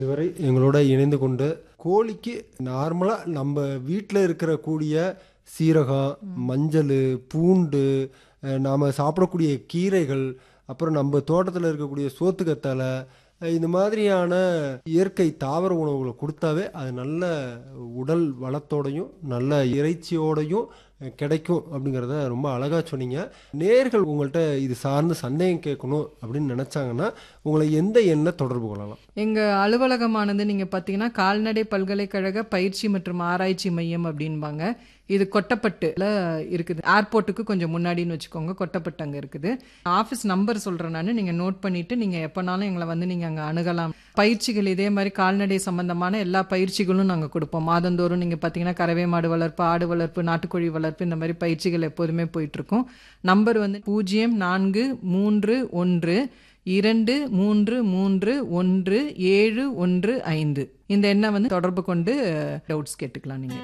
இதுவரை எங்களோட இணைந்து கொண்டு கோழிக்கு நார்மலாக நம்ம வீட்டில் இருக்கிற கூடிய சீரகம் மஞ்சள் பூண்டு அஹ், நாம சாப்பிடக்கூடிய கீரைகள் அப்புறம் நம்ம தோட்டத்தில் இருக்கக்கூடிய சோத்துக்கத்தலை அஹ், இந்த மாதிரியான இயற்கை தாவர உணவுகளை கொடுத்தாவே அது நல்ல உடல் வளத்தோடையும் நல்ல இறைச்சியோடையும் அஹ், கிடைக்கும் அப்படிங்கிறத ரொம்ப அழகாக சொன்னீங்க நேர்கள் உங்கள்கிட்ட இது சார்ந்து சந்தேகம் கேட்கணும் அப்படின்னு நினச்சாங்கன்னா உங்களை எந்த எண்ணை தொடர்பு கொள்ளலாம் எங்க அலுவலகமானது நீங்க பாத்தீங்கன்னா கால்நடை பல்கலைக்கழக பயிற்சி மற்றும் ஆராய்ச்சி மையம் அப்படின்பாங்க இது கொட்டப்பட்டுல இருக்குது ஏர்போர்ட்டுக்கு கொஞ்சம் முன்னாடின்னு வச்சுக்கோங்க கொட்டப்பட்டு அங்க இருக்குது ஆஃபீஸ் நம்பர் சொல்றேன் நான் நீங்க நோட் பண்ணிட்டு நீங்க எப்பனாலும் எங்களை வந்து நீங்க அங்க அணுகலாம் பயிற்சிகள் இதே மாதிரி கால்நடை சம்பந்தமான எல்லா பயிற்சிகளும் நாங்க கொடுப்போம் மாதந்தோறும் நீங்க பாத்தீங்கன்னா கறவை மாடு வளர்ப்பு ஆடு வளர்ப்பு நாட்டுக்கோழி வளர்ப்பு இந்த மாதிரி பயிற்சிகள் எப்போதுமே போயிட்டு இருக்கும் நம்பர் வந்து பூஜ்ஜியம் நான்கு மூன்று ஒன்று இரண்டு மூன்று மூன்று ஒன்று ஏழு ஒன்று ஐந்து இந்த எண்ணை வந்து தொடர்பு கொண்டு டவுட்ஸ் கேட்டுக்கலாம் நீங்க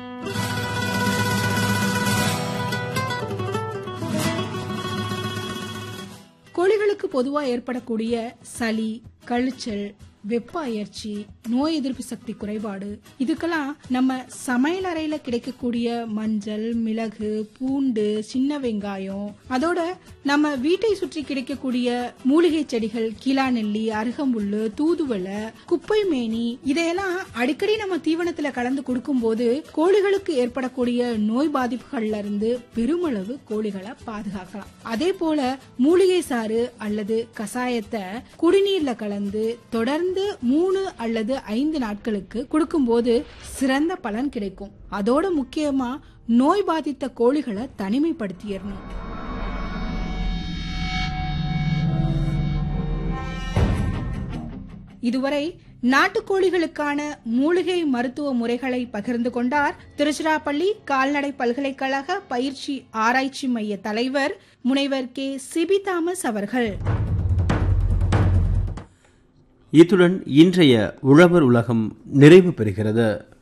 கோழிகளுக்கு பொதுவா ஏற்படக்கூடிய சளி கழிச்சல் வெப்ப அயற்சி நோய் எதிர்ப்பு சக்தி குறைபாடு இதுக்கெல்லாம் நம்ம சமையல் அறையில கிடைக்கக்கூடிய மஞ்சள் மிளகு பூண்டு சின்ன வெங்காயம் அதோட நம்ம வீட்டை சுற்றி கிடைக்கக்கூடிய மூலிகை செடிகள் கீழா நெல்லி அருகம்புல்லு தூதுவளை குப்பை மேனி இதையெல்லாம் அடிக்கடி நம்ம தீவனத்துல கலந்து கொடுக்கும்போது கோழிகளுக்கு ஏற்படக்கூடிய நோய் பாதிப்புகள்ல இருந்து பெருமளவு கோழிகளை பாதுகாக்கலாம் அதே போல மூலிகை சாறு அல்லது கசாயத்தை குடிநீர்ல கலந்து தொடர்ந்து மூணு அல்லது ஐந்து நாட்களுக்கு கொடுக்கும்போது சிறந்த பலன் கிடைக்கும் அதோட முக்கியமா நோய் பாதித்த கோழிகளை தனிமைப்படுத்திடணும் இதுவரை நாட்டுக்கோழிகளுக்கான மூலிகை மருத்துவ முறைகளை பகிர்ந்து கொண்டார் திருச்சிராப்பள்ளி கால்நடை பல்கலைக்கழக பயிற்சி ஆராய்ச்சி மைய தலைவர் முனைவர் கே சிபி தாமஸ் அவர்கள் இத்துடன் இன்றைய உழவர் உலகம் நிறைவு பெறுகிறது